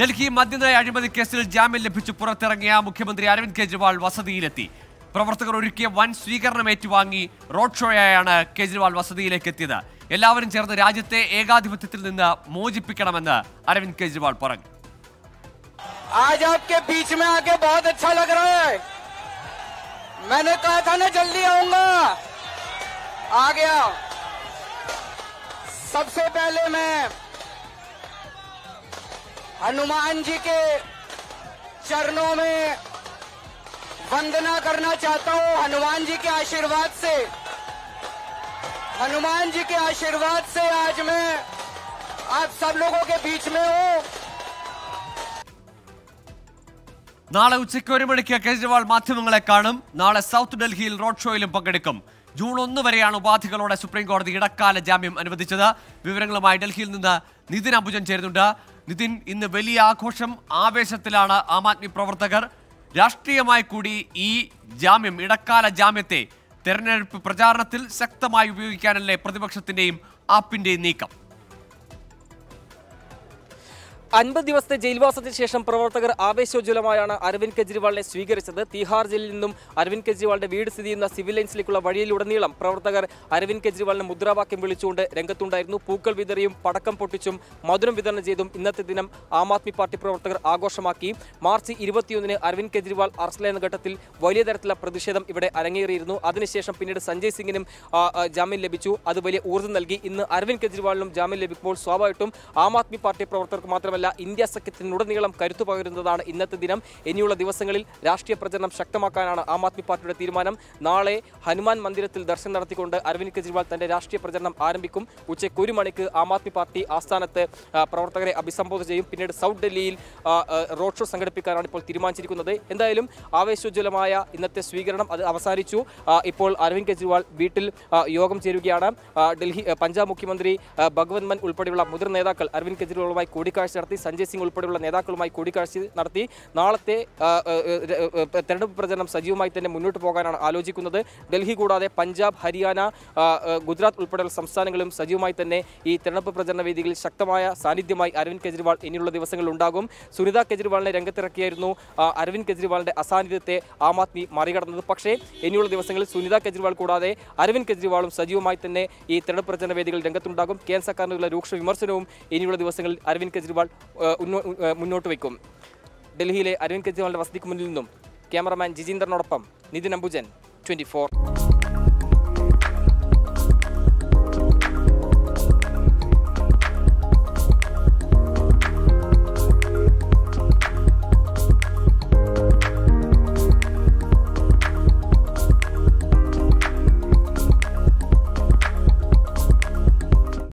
ഡൽഹി മദ്യനയ അഴിമതി കേസിൽ ജാമ്യം ലഭിച്ചു പുറത്തിറങ്ങിയ മുഖ്യമന്ത്രി അരവിന്ദ് കെജ്രിവാൾ വസതിയിലെത്തി പ്രവർത്തകർ ഒരുക്കിയ വൻ സ്വീകരണം ഏറ്റുവാങ്ങി റോഡ് ഷോയായാണ് കേജ്രിവാൾ വസതിയിലേക്ക് എത്തിയത് എല്ലാവരും ചേർന്ന് രാജ്യത്തെ ഏകാധിപത്യത്തിൽ നിന്ന് മോചിപ്പിക്കണമെന്ന് അരവിന്ദ് കെജ്രിവാൾ പറഞ്ഞു आज आपके बीच में आके बहुत अच्छा लग रहा है मैंने कहा था ना जल्दी आऊंगा आ गया सबसे पहले मैं हनुमान जी के चरणों में वंदना करना चाहता हूं हनुमान जी के आशीर्वाद से हनुमान जी के आशीर्वाद से आज मैं आप सब लोगों के बीच में हूं നാളെ ഉച്ചയ്ക്ക് ഒരു മണിക്ക് കേജ്രിവാൾ മാധ്യമങ്ങളെ കാണും നാളെ സൗത്ത് ഡൽഹിയിൽ റോഡ് ഷോയിലും പങ്കെടുക്കും ജൂൺ ഒന്ന് വരെയാണ് ഉപാധികളോടെ സുപ്രീം കോടതി ഇടക്കാല ജാമ്യം അനുവദിച്ചത് വിവരങ്ങളുമായി ഡൽഹിയിൽ നിന്ന് നിതിൻ അംബുജൻ ചേരുന്നുണ്ട് നിതിൻ ഇന്ന് വലിയ ആഘോഷം ആവേശത്തിലാണ് ആം ആദ്മി പ്രവർത്തകർ രാഷ്ട്രീയമായി കൂടി ഈ ജാമ്യം ഇടക്കാല ജാമ്യത്തെ തെരഞ്ഞെടുപ്പ് പ്രചാരണത്തിൽ ശക്തമായി ഉപയോഗിക്കാനല്ലേ പ്രതിപക്ഷത്തിന്റെയും ആപ്പിന്റെയും നീക്കം അൻപത് ദിവസത്തെ ജയിൽവാസത്തിന് ശേഷം പ്രവർത്തകർ ആവേശോജ്വലമായാണ് അരവിന്ദ് കെജ്രിവാളിനെ സ്വീകരിച്ചത് തിഹാർ ജയിലിൽ നിന്നും അരവിന്ദ് കെജ്രിവാളിന്റെ വീട് സ്ഥിതി ചെയ്യുന്ന സിവിൽ ലൈൻസിലേക്കുള്ള വഴിയിലുടനീളം പ്രവർത്തകർ അരവിന്ദ് കെജ്രിവാളിന് മുദ്രാവാക്യം വിളിച്ചുകൊണ്ട് രംഗത്തുണ്ടായിരുന്നു പൂക്കൾ വിതറിയും പടക്കം പൊട്ടിച്ചും മധുരം വിതരണം ചെയ്തും ഇന്നത്തെ ദിനം ആം ആദ്മി പാർട്ടി പ്രവർത്തകർ ആഘോഷമാക്കി മാർച്ച് ഇരുപത്തിയൊന്നിന് അരവിന്ദ് കെജ്രിവാൾ അറസ്റ്റിലായ ഘട്ടത്തിൽ വലിയ തരത്തിലുള്ള പ്രതിഷേധം ഇവിടെ അരങ്ങേറിയിരുന്നു അതിനുശേഷം പിന്നീട് സഞ്ജയ് സിംഗിനും ആ, ആ, ജാമ്യം ലഭിച്ചു അത് വലിയ ഊർജ്ജം നൽകി ഇന്ന് അരവിന്ദ് കെജ്രിവാളിനും ജാമ്യം ലഭിക്കുമ്പോൾ സ്വാഭാവികമായിട്ടും ആം ആദ്മി പാർട്ടി പ്രവർത്തകർക്ക് മാത്രമല്ല ഇന്ത്യ സഖ്യത്തിനുടനീളം കരുത്തു പകരുന്നതാണ് ഇന്നത്തെ ദിനം ഇനിയുള്ള ദിവസങ്ങളിൽ രാഷ്ട്രീയ പ്രചരണം ശക്തമാക്കാനാണ് ആം ആദ്മി പാർട്ടിയുടെ തീരുമാനം നാളെ ഹനുമാൻ മന്ദിരത്തിൽ ദർശനം നടത്തിക്കൊണ്ട് അരവിന്ദ് കെജ്രിവാൾ തന്റെ രാഷ്ട്രീയ പ്രചരണം ആരംഭിക്കും ഉച്ചയ്ക്ക് ഒരു മണിക്ക് ആം ആദ്മി പാർട്ടി ആസ്ഥാനത്ത് ആ, പ്രവർത്തകരെ അഭിസംബോധന ചെയ്യും പിന്നീട് സൗത്ത് ഡൽഹിയിൽ ആ, ആ, റോഡ് ഷോ സംഘടിപ്പിക്കാനാണ് ഇപ്പോൾ തീരുമാനിച്ചിരിക്കുന്നത് എന്തായാലും ആവേശോജ്വലമായ ഇന്നത്തെ സ്വീകരണം അത് അവസാനിച്ചു ആ, ഇപ്പോൾ അരവിന്ദ് കെജ്രിവാൾ വീട്ടിൽ ആ, യോഗം ചേരുകയാണ് ആ, ഡൽഹി ആ, പഞ്ചാബ് മുഖ്യമന്ത്രി ആ, ഭഗവത് മാൻ ഉൾപ്പെടെയുള്ള മുതിർന്ന നേതാക്കൾ അരവിന്ദ് കെജ്രിവാളുമായി കൂടിക്കാഴ്ച നടത്തി സഞ്ജയ് സിംഗ് ഉൾപ്പെടെയുള്ള നേതാക്കളുമായി കൂടിക്കാഴ്ച നടത്തി നാളത്തെ ആ, ആ, ആ, ആ, തെരഞ്ഞെടുപ്പ് പ്രചരണം സജീവമായി തന്നെ മുന്നോട്ട് പോകാനാണ് ആലോചിക്കുന്നത് ഡൽഹി കൂടാതെ പഞ്ചാബ് ഹരിയാന ആ, ആ, ഗുജറാത്ത് ഉൾപ്പെടെയുള്ള സംസ്ഥാനങ്ങളും സജീവമായി തന്നെ ഈ തെരഞ്ഞെടുപ്പ് പ്രചരണ വേദികളിൽ ശക്തമായ സാന്നിധ്യമായി അരവിന്ദ് കെജ്രിവാൾ ഇനിയുള്ള ദിവസങ്ങളിൽ ഉണ്ടാകും സുനിത കെജ്രിവാളിനെ രംഗത്തിറക്കിയായിരുന്നു ആ, അരവിന്ദ് കെജ്രിവാളിന്റെ അസാന്നിധ്യത്തെ ആം ആദ്മി മറികടന്നത് പക്ഷേ ഇനിയുള്ള ദിവസങ്ങളിൽ സുനിത കെജ്രിവാൾ കൂടാതെ അരവിന്ദ് കെജ്രിവാളും സജീവമായി തന്നെ ഈ തെരഞ്ഞെടുപ്പ് പ്രചരണ വേദികളിൽ രംഗത്തുണ്ടാകും കേന്ദ്ര സർക്കാരിനുള്ള രൂക്ഷ വിമർശനവും ഇനിയുള്ള ദിവസങ്ങളിൽ അരവിന്ദ് കെജ്രിവാൾ ആ, ഉന്നോ- ആ, മുന്നോട്ട് വയ്ക്കും ഡൽഹിയിലെ അരവിന്ദ് കെജ്രിവാളിന്റെ വസതിക്ക് മുന്നിൽ നിന്നും ക്യാമറമാൻ ജിജീന്ദ്രനോടൊപ്പം നിതിൻ അംബുജൻ ട്വന്റി